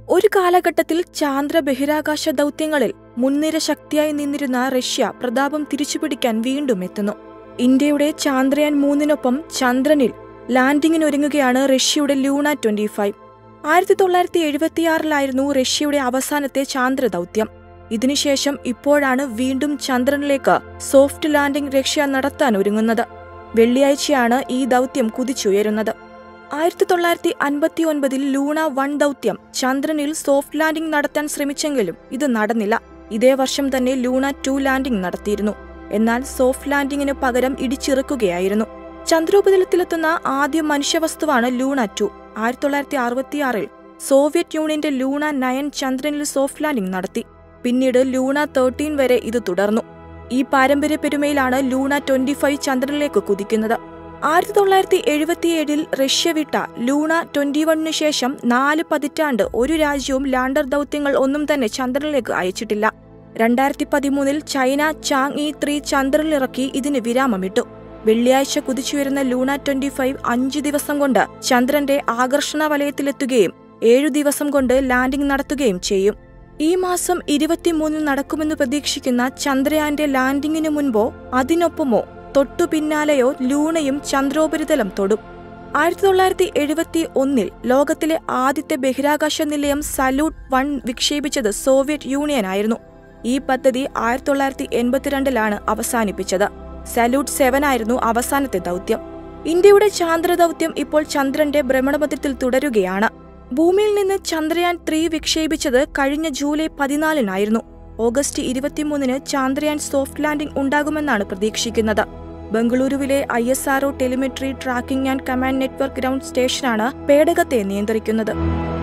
ഒരു കാലഘട്ടത്തിൽ ചാന്ദ്ര ബഹിരാകാശ ദൗത്യങ്ങളിൽ മുൻനിര ശക്തിയായി നിന്നിരുന്ന റഷ്യ പ്രതാപം തിരിച്ചുപിടിക്കാൻ വീണ്ടും എത്തുന്നു ഇന്ത്യയുടെ ചാന്ദ്രയാൻ മൂന്നിനൊപ്പം ചന്ദ്രനിൽ ലാൻഡിങ്ങിനൊരുങ്ങുകയാണ് റഷ്യയുടെ ലൂണ ട്വന്റി ഫൈവ് ആയിരത്തി തൊള്ളായിരത്തി എഴുപത്തിയാറിലായിരുന്നു റഷ്യയുടെ അവസാനത്തെ ചാന്ദ്ര ദൗത്യം ഇതിനുശേഷം ഇപ്പോഴാണ് വീണ്ടും ചന്ദ്രനിലേക്ക് സോഫ്റ്റ് ലാൻഡിംഗ് റഷ്യ നടത്താൻ ഒരുങ്ങുന്നത് വെള്ളിയാഴ്ചയാണ് ഈ ദൗത്യം കുതിച്ചുയരുന്നത് ആയിരത്തി തൊള്ളായിരത്തി അൻപത്തി ഒൻപതിൽ ലൂണ വൺ ദൗത്യം ചന്ദ്രനിൽ സോഫ്റ്റ് ലാൻഡിംഗ് നടത്താൻ ശ്രമിച്ചെങ്കിലും ഇത് നടന്നില്ല ഇതേ വർഷം തന്നെ ലൂണ ടു ലാൻഡിംഗ് നടത്തിയിരുന്നു എന്നാൽ സോഫ്റ്റ് ലാൻഡിംഗിന് പകരം ഇടിച്ചിറക്കുകയായിരുന്നു ചന്ദ്രോപതലത്തിലെത്തുന്ന ആദ്യ മനുഷ്യവസ്തുവാണ് ലൂണ ടു ആയിരത്തി തൊള്ളായിരത്തി അറുപത്തിയാറിൽ സോവിയറ്റ് യൂണിയന്റെ ലൂണ നയൻ ചന്ദ്രനിൽ സോഫ്റ്റ് ലാൻഡിംഗ് നടത്തി പിന്നീട് ലൂണ തേർട്ടീൻ വരെ ഇത് തുടർന്നു ഈ പാരമ്പര്യ പെരുമയിലാണ് ലൂണ ട്വന്റി ഫൈവ് ചന്ദ്രനിലേക്ക് കുതിക്കുന്നത് ആയിരത്തി തൊള്ളായിരത്തി എഴുപത്തിയേഴിൽ റഷ്യ വിട്ട ലൂണ ട്വന്റി വണ്ണിന് ശേഷം നാല് പതിറ്റാണ്ട് ഒരു രാജ്യവും ലാൻഡർ ദൗത്യങ്ങൾ ഒന്നും തന്നെ ചന്ദ്രനിലേക്ക് അയച്ചിട്ടില്ല രണ്ടായിരത്തി പതിമൂന്നിൽ ചൈന ചാങ് ഇ ത്രീ ചന്ദ്രനിലിറക്കി ഇതിന് വിരാമമിട്ടു വെള്ളിയാഴ്ച കുതിച്ചുയരുന്ന ലൂണ ട്വന്റി ഫൈവ് അഞ്ചു ദിവസം കൊണ്ട് ചന്ദ്രന്റെ ആകർഷണ വലയത്തിലെത്തുകയും ഏഴു ദിവസം കൊണ്ട് ലാൻഡിംഗ് നടത്തുകയും ചെയ്യും ഈ മാസം ഇരുപത്തിമൂന്നിൽ നടക്കുമെന്ന് പ്രതീക്ഷിക്കുന്ന ചന്ദ്രയാന്റെ ലാൻഡിംഗിനു മുൻപോ അതിനൊപ്പമോ തൊട്ടു പിന്നാലെയോ ലൂണയും ചന്ദ്രോപരിതലം തൊടും ആയിരത്തി തൊള്ളായിരത്തി എഴുപത്തി ഒന്നിൽ ലോകത്തിലെ ആദ്യത്തെ ബഹിരാകാശ നിലയം സല്യൂട്ട് വൺ വിക്ഷേപിച്ചത് സോവിയറ്റ് യൂണിയനായിരുന്നു ഈ പദ്ധതി ആയിരത്തി തൊള്ളായിരത്തി എൺപത്തിരണ്ടിലാണ് അവസാനിപ്പിച്ചത് സല്യൂട്ട് സെവൻ ആയിരുന്നു അവസാനത്തെ ദൗത്യം ഇന്ത്യയുടെ ചാന്ദ്ര ദൗത്യം ഇപ്പോൾ ചന്ദ്രന്റെ ഭ്രമണപഥത്തിൽ തുടരുകയാണ് ഭൂമിയിൽ നിന്ന് ചന്ദ്രയാൻ ത്രീ വിക്ഷേപിച്ചത് കഴിഞ്ഞ ജൂലൈ പതിനാലിനായിരുന്നു ഓഗസ്റ്റ് ഇരുപത്തിമൂന്നിന് ചാന്ദ്രയാൻ സോഫ്റ്റ് ലാൻഡിംഗ് ഉണ്ടാകുമെന്നാണ് പ്രതീക്ഷിക്കുന്നത് ബംഗളൂരുവിലെ I S R O telemetry tracking and command network ground സ്റ്റേഷനാണ് പേടകത്തെ നിയന്ത്രിക്കുന്നത്